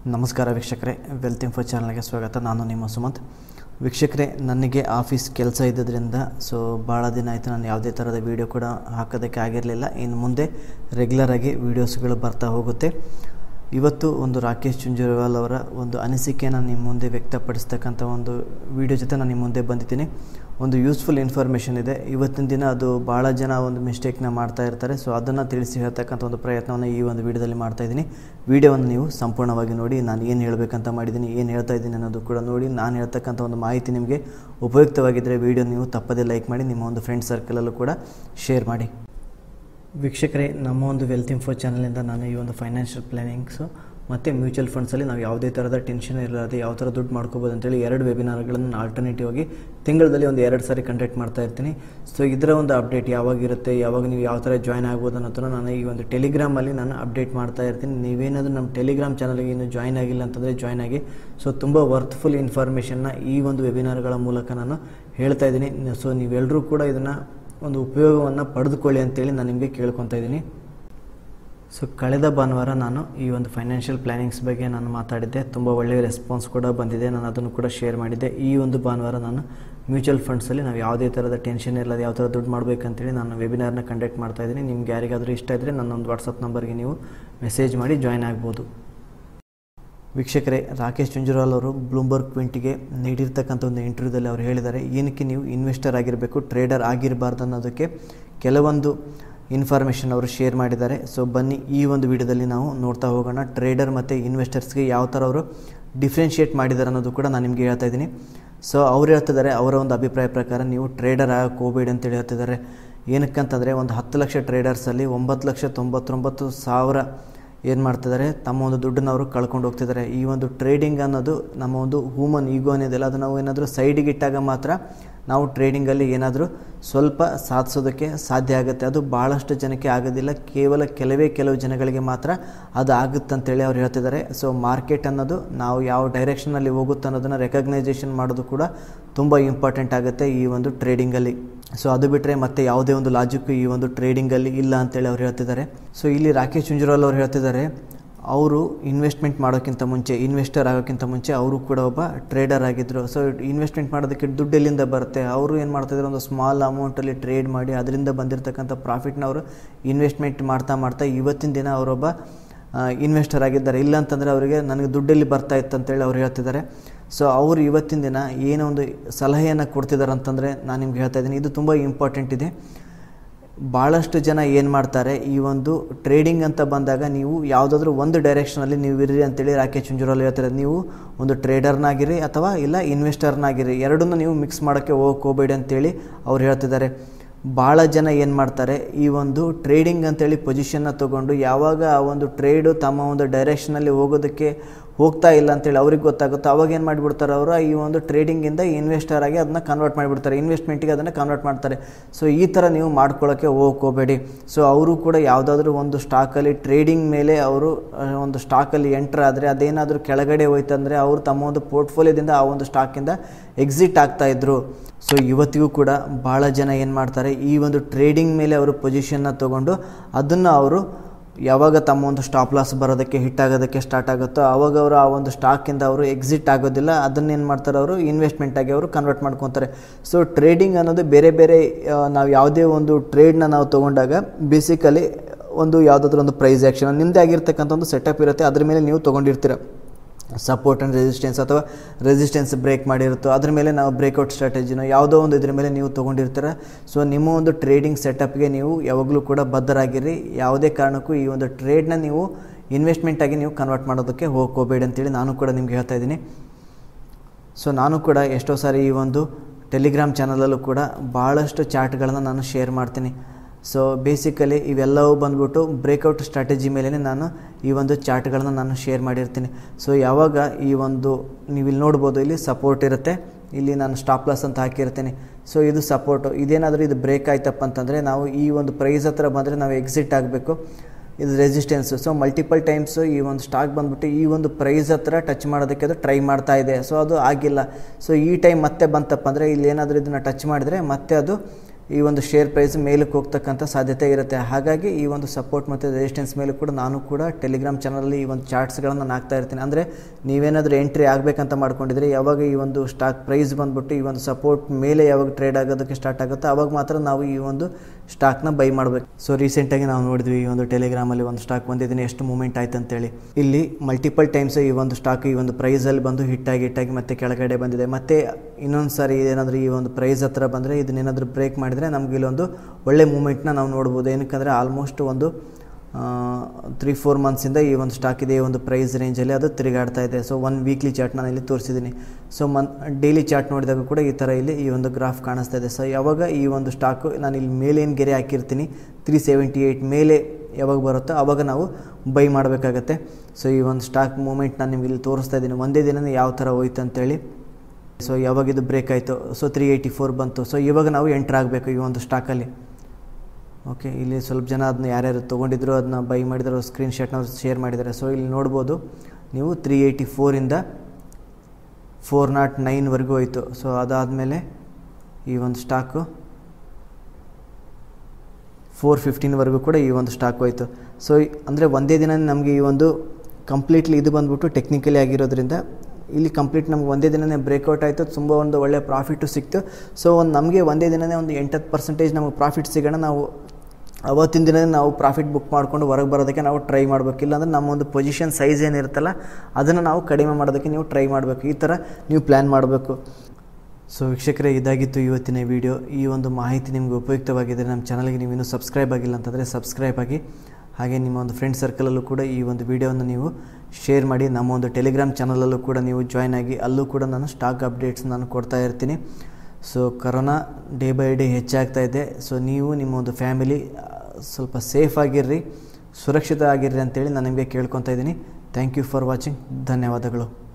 ನಮಸ್ಕಾರ ವೀಕ್ಷಕರೇ wealth info ಚಾನಲ್ಗೆ ಸ್ವಾಗತ ನಾನು ನಿಮ್ಮ ಸುಮಂತ್ ವೀಕ್ಷಕರೇ ನನಗೆ ಆಫೀಸ್ ಕೆಲಸ ಇದ್ದದ್ರಿಂದ ಸೊ ಭಾಳ ದಿನ ಆಯಿತು ನಾನು ಯಾವುದೇ ಥರದ ವೀಡಿಯೋ ಕೂಡ ಹಾಕೋದಕ್ಕೆ ಆಗಿರಲಿಲ್ಲ ಇನ್ನು ಮುಂದೆ ರೆಗ್ಯುಲರಾಗಿ ವೀಡಿಯೋಸ್ಗಳು ಬರ್ತಾ ಹೋಗುತ್ತೆ ಇವತ್ತು ಒಂದು ರಾಕೇಶ್ ಚುಂಜುರವಾಲ್ ಅವರ ಒಂದು ಅನಿಸಿಕೆಯನ್ನು ನಿಮ್ಮ ಮುಂದೆ ವ್ಯಕ್ತಪಡಿಸ್ತಕ್ಕಂಥ ಒಂದು ವಿಡಿಯೋ ಜೊತೆ ನಾನು ನಿಮ್ಮ ಮುಂದೆ ಬಂದಿದ್ದೀನಿ ಒಂದು ಯೂಸ್ಫುಲ್ ಇನ್ಫಾರ್ಮೇಷನ್ ಇದೆ ಇವತ್ತಿನ ದಿನ ಅದು ಭಾಳ ಜನ ಒಂದು ಮಿಸ್ಟೇಕ್ನ ಮಾಡ್ತಾ ಇರ್ತಾರೆ ಸೊ ಅದನ್ನು ತಿಳಿಸಿ ಹೇಳ್ತಕ್ಕಂಥ ಒಂದು ಪ್ರಯತ್ನವನ್ನು ಈ ಒಂದು ವಿಡಿಯೋದಲ್ಲಿ ಮಾಡ್ತಾ ಇದ್ದೀನಿ ವಿಡಿಯೋವನ್ನು ನೀವು ಸಂಪೂರ್ಣವಾಗಿ ನೋಡಿ ನಾನು ಏನು ಹೇಳಬೇಕಂತ ಮಾಡಿದ್ದೀನಿ ಏನು ಹೇಳ್ತಾ ಇದ್ದೀನಿ ಅನ್ನೋದು ಕೂಡ ನೋಡಿ ನಾನು ಹೇಳ್ತಕ್ಕಂಥ ಒಂದು ಮಾಹಿತಿ ನಿಮಗೆ ಉಪಯುಕ್ತವಾಗಿದ್ದರೆ ವಿಡಿಯೋ ನೀವು ತಪ್ಪದೇ ಲೈಕ್ ಮಾಡಿ ನಿಮ್ಮ ಒಂದು ಫ್ರೆಂಡ್ ಸರ್ಕಲಲ್ಲೂ ಕೂಡ ಶೇರ್ ಮಾಡಿ ವೀಕ್ಷಕರೇ ನಮ್ಮ ಒಂದು ವೆಲ್ತ್ ಇನ್ಫೋ ಚಾನಲಿಂದ ನಾನು ಈ ಒಂದು ಫೈನಾನ್ಷಿಯಲ್ ಪ್ಲ್ಯಾನಿಂಗ್ಸು ಮತ್ತು ಮ್ಯೂಚುವಲ್ ಫಂಡ್ಸಲ್ಲಿ ನಾವು ಯಾವುದೇ ಥರದ ಟೆನ್ಷನ್ ಇರಲಾರ್ದೆ ಯಾವ ಥರ ದುಡ್ಡು ಮಾಡ್ಕೋಬೋದು ಅಂತೇಳಿ ಎರಡು ವೆಬಿನಾರ್ಗಳನ್ನು ಆಲ್ಟರ್ನೇಟಿವ್ ಆಗಿ ತಿಂಗಳಲ್ಲಿ ಒಂದು ಎರಡು ಸಾರಿ ಕಂಡಕ್ಟ್ ಮಾಡ್ತಾ ಇರ್ತೀನಿ ಸೊ ಇದರ ಒಂದು ಅಪ್ಡೇಟ್ ಯಾವಾಗ ಇರುತ್ತೆ ಯಾವಾಗ ನೀವು ಯಾವ ಥರ ಜಾಯ್ನ್ ಆಗ್ಬೋದು ಅನ್ನೋದನ್ನು ನಾನು ಈ ಒಂದು ಟೆಲಿಗ್ರಾಮಲ್ಲಿ ನಾನು ಅಪ್ಡೇಟ್ ಮಾಡ್ತಾ ಇರ್ತೀನಿ ನೀವೇನಾದರೂ ನಮ್ಮ ಟೆಲಿಗ್ರಾಮ್ ಚಾನಲ್ಗೆ ಇನ್ನೂ ಜಾಯ್ನ್ ಆಗಿಲ್ಲ ಅಂತಂದರೆ ಜಾಯ್ನ್ ಆಗಿ ಸೊ ತುಂಬ ವರ್ತ್ಫುಲ್ ಇನ್ಫಾರ್ಮೇಷನ್ನ ಈ ಒಂದು ವೆಬಿನಾರ್ಗಳ ಮೂಲಕ ನಾನು ಹೇಳ್ತಾ ಇದ್ದೀನಿ ಸೊ ನೀವೆಲ್ಲರೂ ಕೂಡ ಇದನ್ನು ಒಂದು ಉಪಯೋಗವನ್ನು ಪಡೆದುಕೊಳ್ಳಿ ಅಂತೇಳಿ ನಾನು ನಿಮಗೆ ಕೇಳ್ಕೊತಾ ಇದ್ದೀನಿ ಸೊ ಕಳೆದ ಭಾನುವಾರ ನಾನು ಈ ಒಂದು ಫೈನಾನ್ಷಿಯಲ್ ಪ್ಲ್ಯಾನಿಂಗ್ಸ್ ಬಗ್ಗೆ ನಾನು ಮಾತಾಡಿದ್ದೆ ತುಂಬ ಒಳ್ಳೆಯ ರೆಸ್ಪಾನ್ಸ್ ಕೂಡ ಬಂದಿದೆ ನಾನು ಅದನ್ನು ಕೂಡ ಶೇರ್ ಮಾಡಿದ್ದೆ ಈ ಒಂದು ಭಾನುವಾರ ನಾನು ಮ್ಯೂಚುವಲ್ ಫಂಡ್ಸಲ್ಲಿ ನಾವು ಯಾವುದೇ ಥರದ ಟೆನ್ಷನ್ ಇರಲ್ಲ ಯಾವ ಥರ ದುಡ್ಡು ಮಾಡಬೇಕಂತೇಳಿ ನಾನು ವೆಬಿನಾರ್ನ ಕಂಡಕ್ಟ್ ಮಾಡ್ತಾ ಇದ್ದೀನಿ ನಿಮ್ಗೆ ಯಾರಿಗಾದರೂ ಇಷ್ಟ ಇದ್ದರೆ ನನ್ನೊಂದು ವಾಟ್ಸಪ್ ನಂಬರ್ಗೆ ನೀವು ಮೆಸೇಜ್ ಮಾಡಿ ಜಾಯ್ನ್ ಆಗ್ಬೋದು ವೀಕ್ಷಕರೇ ರಾಕೇಶ್ ಚುಂಜುರಾಲ್ ಅವರು ಬ್ಲೂಮ್ಬರ್ಗ್ ಕ್ವಿಂಟಿಗೆ ನೀಡಿರ್ತಕ್ಕಂಥ ಒಂದು ಇಂಟರ್ವ್ಯೂದಲ್ಲಿ ಅವರು ಹೇಳಿದ್ದಾರೆ ಏನಕ್ಕೆ ನೀವು ಇನ್ವೆಸ್ಟರ್ ಆಗಿರಬೇಕು ಟ್ರೇಡರ್ ಆಗಿರಬಾರ್ದು ಅನ್ನೋದಕ್ಕೆ ಕೆಲವೊಂದು ಇನ್ಫಾರ್ಮೇಷನ್ ಅವರು ಶೇರ್ ಮಾಡಿದ್ದಾರೆ ಸೊ ಬನ್ನಿ ಈ ಒಂದು ವಿಡಿಯೋದಲ್ಲಿ ನಾವು ನೋಡ್ತಾ ಹೋಗೋಣ ಟ್ರೇಡರ್ ಮತ್ತು ಇನ್ವೆಸ್ಟರ್ಸ್ಗೆ ಯಾವ ಥರ ಅವರು ಡಿಫ್ರೆನ್ಷಿಯೇಟ್ ಮಾಡಿದ್ದಾರೆ ಅನ್ನೋದು ಕೂಡ ನಾನು ನಿಮಗೆ ಹೇಳ್ತಾ ಇದ್ದೀನಿ ಸೊ ಅವ್ರು ಹೇಳ್ತಿದ್ದಾರೆ ಅವರ ಒಂದು ಅಭಿಪ್ರಾಯ ಪ್ರಕಾರ ನೀವು ಟ್ರೇಡರ್ ಆಗಕ್ಕೆ ಹೋಗಬೇಡಿ ಅಂತೇಳಿ ಹೇಳ್ತಿದ್ದಾರೆ ಏನಕ್ಕಂತಂದರೆ ಒಂದು ಹತ್ತು ಲಕ್ಷ ಟ್ರೇಡರ್ಸಲ್ಲಿ ಒಂಬತ್ತು ಲಕ್ಷ ತೊಂಬತ್ತೊಂಬತ್ತು ಸಾವಿರ ಏನು ಮಾಡ್ತಿದ್ದಾರೆ ತಮ್ಮ ಒಂದು ದುಡ್ಡನ್ನು ಅವರು ಕಳ್ಕೊಂಡು ಹೋಗ್ತಿದ್ದಾರೆ ಈ ಒಂದು ಟ್ರೇಡಿಂಗ್ ಅನ್ನೋದು ನಮ್ಮ ಒಂದು ಹ್ಯೂಮನ್ ಈಗೋ ಅನ್ನೋದಿಲ್ಲ ಅದು ನಾವು ಏನಾದರೂ ಸೈಡಿಗೆ ಇಟ್ಟಾಗ ಮಾತ್ರ ನಾವು ಟ್ರೇಡಿಂಗಲ್ಲಿ ಏನಾದರೂ ಸ್ವಲ್ಪ ಸಾಧಿಸೋದಕ್ಕೆ ಸಾಧ್ಯ ಆಗುತ್ತೆ ಅದು ಭಾಳಷ್ಟು ಜನಕ್ಕೆ ಆಗೋದಿಲ್ಲ ಕೇವಲ ಕೆಲವೇ ಕೆಲವು ಜನಗಳಿಗೆ ಮಾತ್ರ ಅದು ಆಗುತ್ತಂತೇಳಿ ಅವ್ರು ಹೇಳ್ತಿದ್ದಾರೆ ಸೊ ಮಾರ್ಕೆಟ್ ಅನ್ನೋದು ನಾವು ಯಾವ ಡೈರೆಕ್ಷನಲ್ಲಿ ಹೋಗುತ್ತೆ ಅನ್ನೋದನ್ನು ರೆಕಗ್ನೈಸೇಷನ್ ಮಾಡೋದು ಕೂಡ ತುಂಬ ಇಂಪಾರ್ಟೆಂಟ್ ಆಗುತ್ತೆ ಈ ಒಂದು ಟ್ರೇಡಿಂಗಲ್ಲಿ ಸೊ ಅದು ಬಿಟ್ಟರೆ ಮತ್ತೆ ಯಾವುದೇ ಒಂದು ಲಾಜಿಕ್ಕು ಈ ಒಂದು ಟ್ರೇಡಿಂಗಲ್ಲಿ ಇಲ್ಲ ಅಂತೇಳಿ ಅವ್ರು ಹೇಳ್ತಿದ್ದಾರೆ ಸೊ ಇಲ್ಲಿ ರಾಕೇಶ್ ಚುಂಜುರಾಲ್ ಅವ್ರು ಹೇಳ್ತಿದ್ದಾರೆ ಅವರು ಇನ್ವೆಸ್ಟ್ಮೆಂಟ್ ಮಾಡೋಕ್ಕಿಂತ ಮುಂಚೆ ಇನ್ವೆಸ್ಟರ್ ಆಗೋಕ್ಕಿಂತ ಮುಂಚೆ ಅವರು ಕೂಡ ಒಬ್ಬ ಟ್ರೇಡರ್ ಆಗಿದ್ದರು ಸೊ ಇನ್ವೆಸ್ಟ್ಮೆಂಟ್ ಮಾಡೋದಕ್ಕೆ ದುಡ್ಡು ಎಲ್ಲಿಂದ ಬರುತ್ತೆ ಅವರು ಏನು ಮಾಡ್ತಾಯಿದ್ರು ಒಂದು ಸ್ಮಾಲ್ ಅಮೌಂಟಲ್ಲಿ ಟ್ರೇಡ್ ಮಾಡಿ ಅದರಿಂದ ಬಂದಿರತಕ್ಕಂಥ ಪ್ರಾಫಿಟ್ನ ಅವರು ಇನ್ವೆಸ್ಟ್ಮೆಂಟ್ ಮಾಡ್ತಾ ಮಾಡ್ತಾ ಇವತ್ತಿನ ದಿನ ಅವರೊಬ್ಬ ಇನ್ವೆಸ್ಟರ್ ಆಗಿದ್ದಾರೆ ಇಲ್ಲ ಅಂತಂದರೆ ಅವರಿಗೆ ನನಗೆ ದುಡ್ಡಲ್ಲಿ ಬರ್ತಾ ಇತ್ತು ಅಂತೇಳಿ ಅವ್ರು ಹೇಳ್ತಿದ್ದಾರೆ ಸೊ ಅವರು ಇವತ್ತಿನ ದಿನ ಏನೋ ಒಂದು ಸಲಹೆಯನ್ನು ಕೊಡ್ತಿದ್ದಾರೆ ಅಂತಂದರೆ ನಾನು ನಿಮ್ಗೆ ಹೇಳ್ತಾ ಇದ್ದೀನಿ ಇದು ತುಂಬ ಇಂಪಾರ್ಟೆಂಟ್ ಇದೆ ಭಾಳಷ್ಟು ಜನ ಏನು ಮಾಡ್ತಾರೆ ಈ ಒಂದು ಟ್ರೇಡಿಂಗ್ ಅಂತ ಬಂದಾಗ ನೀವು ಯಾವುದಾದ್ರೂ ಒಂದು ಡೈರೆಕ್ಷನಲ್ಲಿ ನೀವು ಇರ್ರಿ ಅಂತೇಳಿ ರಾಕೇಶ್ ಚುಂಜುರಲ್ಲಿ ಹೇಳ್ತಾರೆ ನೀವು ಒಂದು ಟ್ರೇಡರ್ನಾಗಿರಿ ಅಥವಾ ಇಲ್ಲ ಇನ್ವೆಸ್ಟರ್ನಾಗಿರಿ ಎರಡನ್ನೂ ನೀವು ಮಿಕ್ಸ್ ಮಾಡೋಕ್ಕೆ ಹೋಗಕ್ಕೆ ಹೋಗಬೇಡಿ ಅಂತೇಳಿ ಅವ್ರು ಹೇಳ್ತಿದ್ದಾರೆ ಭಾಳ ಜನ ಏನು ಮಾಡ್ತಾರೆ ಈ ಒಂದು ಟ್ರೇಡಿಂಗ್ ಅಂತೇಳಿ ಪೊಸಿಷನ್ನ ತೊಗೊಂಡು ಯಾವಾಗ ಆ ಒಂದು ಟ್ರೇಡು ತಮ್ಮ ಒಂದು ಡೈರೆಕ್ಷನಲ್ಲಿ ಹೋಗೋದಕ್ಕೆ ಹೋಗ್ತಾ ಇಲ್ಲ ಅಂತೇಳಿ ಅವ್ರಿಗೆ ಗೊತ್ತಾಗುತ್ತೋ ಅವಾಗ ಏನು ಮಾಡಿಬಿಡ್ತಾರೆ ಅವರು ಈ ಒಂದು ಟ್ರೇಡಿಂಗಿಂದ ಇನ್ವೆಸ್ಟರ್ ಆಗಿ ಅದನ್ನ ಕನ್ವರ್ಟ್ ಮಾಡಿಬಿಡ್ತಾರೆ ಇನ್ವೆಸ್ಟ್ಮೆಂಟಿಗೆ ಅದನ್ನು ಕನ್ವರ್ಟ್ ಮಾಡ್ತಾರೆ ಸೊ ಈ ಥರ ನೀವು ಮಾಡ್ಕೊಳ್ಳೋಕ್ಕೆ ಹೋಗ್ಕೋಬೇಡಿ ಸೊ ಅವರು ಕೂಡ ಯಾವುದಾದ್ರೂ ಒಂದು ಸ್ಟಾಕಲ್ಲಿ ಟ್ರೇಡಿಂಗ್ ಮೇಲೆ ಅವರು ಒಂದು ಸ್ಟಾಕಲ್ಲಿ ಎಂಟ್ರ್ ಆದರೆ ಅದೇನಾದರೂ ಕೆಳಗಡೆ ಹೋಯ್ತಂದರೆ ಅವರು ತಮ್ಮ ಒಂದು ಪೋರ್ಟ್ಫೋಲಿಯೋದಿಂದ ಆ ಒಂದು ಸ್ಟಾಕಿಂದ ಎಕ್ಸಿಟ್ ಆಗ್ತಾಯಿದ್ರು ಸೊ ಇವತ್ತಿಗೂ ಕೂಡ ಭಾಳ ಜನ ಏನು ಮಾಡ್ತಾರೆ ಈ ಒಂದು ಟ್ರೇಡಿಂಗ್ ಮೇಲೆ ಅವರು ಪೊಸಿಷನ್ನ ತೊಗೊಂಡು ಅದನ್ನು ಅವರು ಯಾವಾಗ ತಮ್ಮ ಒಂದು ಸ್ಟಾಪ್ ಲಾಸ್ ಬರೋದಕ್ಕೆ ಹಿಟ್ ಆಗೋದಕ್ಕೆ ಸ್ಟಾರ್ಟ್ ಆಗುತ್ತೋ ಆವಾಗ ಅವರು ಆ ಒಂದು ಸ್ಟಾಕಿಂದ ಅವರು ಎಕ್ಸಿಟ್ ಆಗೋದಿಲ್ಲ ಅದನ್ನೇನು ಮಾಡ್ತಾರೆ ಅವರು ಇನ್ವೆಸ್ಟ್ಮೆಂಟಾಗಿ ಅವರು ಕನ್ವರ್ಟ್ ಮಾಡ್ಕೊತಾರೆ ಸೊ ಟ್ರೇಡಿಂಗ್ ಅನ್ನೋದು ಬೇರೆ ಬೇರೆ ನಾವು ಯಾವುದೇ ಒಂದು ಟ್ರೇಡ್ನ ನಾವು ತೊಗೊಂಡಾಗ ಬೇಸಿಕಲಿ ಒಂದು ಯಾವುದಾದ್ರೂ ಒಂದು ಪ್ರೈಸ್ ಆ್ಯಕ್ಷನ್ ನಿಮ್ಮದೇ ಆಗಿರ್ತಕ್ಕಂಥ ಒಂದು ಸೆಟಪ್ ಇರುತ್ತೆ ಅದ್ರ ಮೇಲೆ ನೀವು ತೊಗೊಂಡಿರ್ತೀರ ಸಪೋರ್ಟ್ ಆ್ಯಂಡ್ ರೆಸಿಸ್ಟೆನ್ಸ್ ಅಥವಾ ರೆಸಿಸ್ಟೆನ್ಸ್ ಬ್ರೇಕ್ ಮಾಡಿರುತ್ತೋ ಅದ್ರ ಮೇಲೆ ನಾವು ಬ್ರೇಕ್ಔಟ್ ಸ್ಟ್ರಾಟಜಿನೋ ಯಾವುದೋ ಒಂದು ಇದ್ರ ಮೇಲೆ ನೀವು ತೊಗೊಂಡಿರ್ತೀರ ಸೊ ನಿಮ್ಮ ಒಂದು ಟ್ರೇಡಿಂಗ್ ಸೆಟಪ್ಗೆ ನೀವು ಯಾವಾಗಲೂ ಕೂಡ ಬದ್ಧರಾಗಿರಿ ಯಾವುದೇ ಕಾರಣಕ್ಕೂ ಈ ಒಂದು ಟ್ರೇಡ್ನ ನೀವು ಇನ್ವೆಸ್ಟ್ಮೆಂಟಾಗಿ ನೀವು ಕನ್ವರ್ಟ್ ಮಾಡೋದಕ್ಕೆ ಹೋಗ್ಕೋಬೇಡಿ ಅಂತೇಳಿ ನಾನು ಕೂಡ ನಿಮ್ಗೆ ಹೇಳ್ತಾ ಇದ್ದೀನಿ ಸೊ ನಾನು ಕೂಡ ಎಷ್ಟೋ ಸಾರಿ ಈ ಒಂದು ಟೆಲಿಗ್ರಾಮ್ ಚಾನಲಲ್ಲೂ ಕೂಡ ಭಾಳಷ್ಟು ಚಾರ್ಟ್ಗಳನ್ನು ನಾನು ಶೇರ್ ಮಾಡ್ತೀನಿ ಸೊ ಬೇಸಿಕಲಿ ಇವೆಲ್ಲವೂ ಬಂದ್ಬಿಟ್ಟು ಬ್ರೇಕ್ಔಟ್ ಸ್ಟ್ರಾಟಜಿ ಮೇಲೇ ನಾನು ಈ ಒಂದು ಚಾರ್ಟ್ಗಳನ್ನು ನಾನು ಶೇರ್ ಮಾಡಿರ್ತೀನಿ ಸೊ ಯಾವಾಗ ಈ ಒಂದು ನೀವು ಇಲ್ಲಿ ನೋಡ್ಬೋದು ಇಲ್ಲಿ ಸಪೋರ್ಟ್ ಇರುತ್ತೆ ಇಲ್ಲಿ ನಾನು ಸ್ಟಾಪ್ ಲಾಸ್ ಅಂತ ಹಾಕಿರ್ತೀನಿ ಸೊ ಇದು ಸಪೋರ್ಟು ಇದೇನಾದರೂ ಇದು ಬ್ರೇಕ್ ಆಯ್ತಪ್ಪ ಅಂತಂದರೆ ನಾವು ಈ ಒಂದು ಪ್ರೈಸ್ ಹತ್ರ ಬಂದರೆ ನಾವು ಎಕ್ಸಿಟ್ ಆಗಬೇಕು ಇದು ರೆಸಿಸ್ಟೆನ್ಸು ಸೊ ಮಲ್ಟಿಪಲ್ ಟೈಮ್ಸು ಈ ಒಂದು ಸ್ಟಾಕ್ ಬಂದ್ಬಿಟ್ಟು ಈ ಒಂದು ಪ್ರೈಸ್ ಹತ್ರ ಟಚ್ ಮಾಡೋದಕ್ಕೆ ಅದು ಟ್ರೈ ಮಾಡ್ತಾ ಇದೆ ಸೊ ಅದು ಆಗಿಲ್ಲ ಸೊ ಈ ಟೈಮ್ ಮತ್ತೆ ಬಂತಪ್ಪ ಅಂದರೆ ಇಲ್ಲಿ ಏನಾದರೂ ಇದನ್ನು ಟಚ್ ಮಾಡಿದರೆ ಮತ್ತೆ ಅದು ಈ ಒಂದು ಶೇರ್ ಪ್ರೈಸ್ ಮೇಲಕ್ಕೆ ಹೋಗ್ತಕ್ಕಂಥ ಸಾಧ್ಯತೆ ಇರುತ್ತೆ ಹಾಗಾಗಿ ಈ ಒಂದು ಸಪೋರ್ಟ್ ಮತ್ತು ರೆಸಿಸ್ಟೆನ್ಸ್ ಮೇಲೆ ಕೂಡ ನಾನು ಕೂಡ ಟೆಲಿಗ್ರಾಮ್ ಚಾನಲಲ್ಲಿ ಈ ಒಂದು ಚಾರ್ಟ್ಸ್ಗಳನ್ನು ನಾನು ಹಾಕ್ತಾ ಇರ್ತೀನಿ ಅಂದರೆ ನೀವೇನಾದರೂ ಎಂಟ್ರಿ ಆಗಬೇಕಂತ ಮಾಡ್ಕೊಂಡಿದ್ರೆ ಯಾವಾಗ ಈ ಒಂದು ಸ್ಟಾಕ್ ಪ್ರೈಸ್ ಬಂದುಬಿಟ್ಟು ಈ ಒಂದು ಸಪೋರ್ಟ್ ಮೇಲೆ ಯಾವಾಗ ಟ್ರೇಡ್ ಆಗೋದಕ್ಕೆ ಸ್ಟಾರ್ಟ್ ಆಗುತ್ತೋ ಆವಾಗ ಮಾತ್ರ ನಾವು ಈ ಒಂದು ಸ್ಟಾಕ್ನ ಬೈ ಮಾಡಬೇಕು ಸೊ ರೀಸೆಂಟಾಗಿ ನಾವು ನೋಡಿದ್ವಿ ಈ ಒಂದು ಟೆಲಿಗ್ರಾಮಲ್ಲಿ ಒಂದು ಸ್ಟಾಕ್ ಬಂದಿದ್ದೀನಿ ಎಷ್ಟು ಮೂಮೆಂಟ್ ಆಯ್ತು ಅಂತೇಳಿ ಇಲ್ಲಿ ಮಲ್ಟಿಪಲ್ ಟೈಮ್ಸ್ ಈ ಒಂದು ಸ್ಟಾಕ್ ಈ ಒಂದು ಪ್ರೈಸಲ್ಲಿ ಬಂದು ಹಿಟ್ಟಾಗಿ ಹಿಟ್ಟಾಗಿ ಮತ್ತೆ ಕೆಳಗಡೆ ಬಂದಿದೆ ಮತ್ತೆ ಇನ್ನೊಂದು ಸಾರಿ ಏನಾದರೂ ಈ ಒಂದು ಪ್ರೈಸ್ ಹತ್ರ ಬಂದರೆ ಇದನ್ನೇನಾದರೂ ಬ್ರೇಕ್ ಮಾಡಿದರೆ ನಮಗೆ ಇಲ್ಲೊಂದು ಒಳ್ಳೆ ಮೂಮೆಂಟ್ನ ನಾವು ನೋಡ್ಬೋದು ಏನಕ್ಕಂದರೆ ಆಲ್ಮೋಸ್ಟ್ ಒಂದು ತ್ರೀ ಫೋರ್ ಮಂತ್ಸಿಂದ ಈ ಒಂದು ಸ್ಟಾಕ್ ಇದೆ ಈ ಒಂದು ಪ್ರೈಸ್ ರೇಂಜಲ್ಲಿ ಅದು ತಿರುಗಾಡ್ತಾ ಇದೆ ಸೊ ಒನ್ ವೀಕ್ಲಿ ಚಾರ್ಟ್ ನಾನು ಇಲ್ಲಿ ತೋರಿಸಿದ್ದೀನಿ ಸೊ ಮನ್ ಡೈಲಿ ಚಾರ್ಟ್ ನೋಡಿದಾಗ ಕೂಡ ಈ ಥರ ಇಲ್ಲಿ ಈ ಒಂದು ಗ್ರಾಫ್ ಕಾಣಿಸ್ತಾ ಇದೆ ಸೊ ಯಾವಾಗ ಈ ಒಂದು ಸ್ಟಾಕು ನಾನು ಇಲ್ಲಿ ಮೇಲೆ ಏನು ಗೆರೆ ಹಾಕಿರ್ತೀನಿ ತ್ರೀ ಸೆವೆಂಟಿ ಏಯ್ಟ್ ಮೇಲೆ ಯಾವಾಗ ಬರುತ್ತೋ ಆವಾಗ ನಾವು ಬೈ ಮಾಡಬೇಕಾಗತ್ತೆ ಸೊ ಈ ಒಂದು ಸ್ಟಾಕ್ ಮೂಮೆಂಟ್ ನಾನು ನಿಮಗೆ ಇಲ್ಲಿ ತೋರಿಸ್ತಾ ಇದ್ದೀನಿ ಒಂದೇ ದಿನನೇ ಯಾವ ಥರ ಹೋಯ್ತು ಅಂತೇಳಿ ಸೊ ಯಾವಾಗ ಇದು ಬ್ರೇಕ್ ಆಯಿತು ಸೊ ತ್ರೀ ಏಯ್ಟಿ ಫೋರ್ ಬಂತು ಸೊ ಇವಾಗ ನಾವು ಎಂಟ್ರ್ ಆಗಬೇಕು ಈ ಒಂದು ಸ್ಟಾಕಲ್ಲಿ ಓಕೆ ಇಲ್ಲಿ ಸ್ವಲ್ಪ ಜನ ಅದನ್ನ ಯಾರ್ಯಾರು ತೊಗೊಂಡಿದ್ರು ಅದನ್ನ ಬೈ ಮಾಡಿದ್ರು ಸ್ಕ್ರೀನ್ಶಾಟ್ನ ಶೇರ್ ಮಾಡಿದ್ದಾರೆ ಸೊ ಇಲ್ಲಿ ನೋಡ್ಬೋದು ನೀವು ತ್ರೀ ಏಯ್ಟಿ ಫೋರಿಂದ ಫೋರ್ ನಾಟ್ ನೈನ್ವರೆಗೂ ಹೋಯಿತು ಸೊ ಅದಾದಮೇಲೆ ಈ ಒಂದು ಸ್ಟಾಕು ಫೋರ್ ಫಿಫ್ಟೀನ್ವರೆಗೂ ಕೂಡ ಈ ಒಂದು ಸ್ಟಾಕ್ ಹೋಯಿತು ಸೊ ಅಂದರೆ ಒಂದೇ ದಿನ ನಮಗೆ ಈ ಒಂದು ಕಂಪ್ಲೀಟ್ಲಿ ಇದು ಬಂದ್ಬಿಟ್ಟು ಟೆಕ್ನಿಕಲಿ ಆಗಿರೋದ್ರಿಂದ ಇಲ್ಲಿ ಕಂಪ್ಲೀಟ್ ನಮ್ಗೆ ಒಂದೇ ದಿನನೇ ಬ್ರೇಕೌಟ್ ಆಯಿತು ತುಂಬ ಒಂದು ಒಳ್ಳೆ ಪ್ರಾಫಿಟು ಸಿಕ್ತು ಸೊ ಒಂದು ನಮಗೆ ಒಂದೇ ದಿನನೇ ಒಂದು ಎಂಟತ್ತು ಪರ್ಸೆಂಟೇಜ್ ನಮಗೆ ಪ್ರಾಫಿಟ್ ಸಿಗೋಣ ನಾವು ಅವತ್ತಿನ ದಿನ ನಾವು ಪ್ರಾಫಿಟ್ ಬುಕ್ ಮಾಡಿಕೊಂಡು ಹೊರಗೆ ಬರೋದಕ್ಕೆ ನಾವು ಟ್ರೈ ಮಾಡಬೇಕು ಇಲ್ಲಾಂದ್ರೆ ನಮ್ಮ ಒಂದು ಪೊಸಿಷನ್ ಸೈಜ್ ಏನಿರುತ್ತಲ್ಲ ಅದನ್ನು ನಾವು ಕಡಿಮೆ ಮಾಡೋದಕ್ಕೆ ನೀವು ಟ್ರೈ ಮಾಡಬೇಕು ಈ ಥರ ನೀವು ಪ್ಲ್ಯಾನ್ ಮಾಡಬೇಕು ಸೊ ವೀಕ್ಷಕರೇ ಇದಾಗಿತ್ತು ಇವತ್ತಿನ ವಿಡಿಯೋ ಈ ಒಂದು ಮಾಹಿತಿ ನಿಮಗೆ ಉಪಯುಕ್ತವಾಗಿದ್ದರೆ ನಮ್ಮ ಚಾನಲ್ಗೆ ನೀವು ಇನ್ನೂ ಸಬ್ಸ್ಕ್ರೈಬ್ ಆಗಿಲ್ಲ ಅಂತಂದರೆ ಸಬ್ಸ್ಕ್ರೈಬ್ ಆಗಿ ಹಾಗೆ ನಿಮ್ಮ ಒಂದು ಫ್ರೆಂಡ್ ಸರ್ಕಲಲ್ಲೂ ಕೂಡ ಈ ಒಂದು ವಿಡಿಯೋವನ್ನು ನೀವು ಶೇರ್ ಮಾಡಿ ನಮ್ಮ ಒಂದು ಟೆಲಿಗ್ರಾಮ್ ಚಾನಲಲ್ಲೂ ಕೂಡ ನೀವು ಜಾಯ್ನ್ ಆಗಿ ಅಲ್ಲೂ ಕೂಡ ನಾನು ಸ್ಟಾಕ್ ಅಪ್ಡೇಟ್ಸ್ ನಾನು ಕೊಡ್ತಾ ಇರ್ತೀನಿ so corona day by day ಹೆಚ್ಚಾಗ್ತಾ ಇದೆ ಸೊ ನೀವು ನಿಮ್ಮ ಒಂದು ಫ್ಯಾಮಿಲಿ ಸ್ವಲ್ಪ ಸೇಫ್ ಆಗಿರ್ರಿ ಸುರಕ್ಷಿತ ಆಗಿರ್ರಿ ಅಂತೇಳಿ ನಾನು ನಿಮಗೆ ಕೇಳ್ಕೊತಾ ಇದ್ದೀನಿ ಥ್ಯಾಂಕ್ ಯು ಫಾರ್ ವಾಚಿಂಗ್ ಧನ್ಯವಾದಗಳು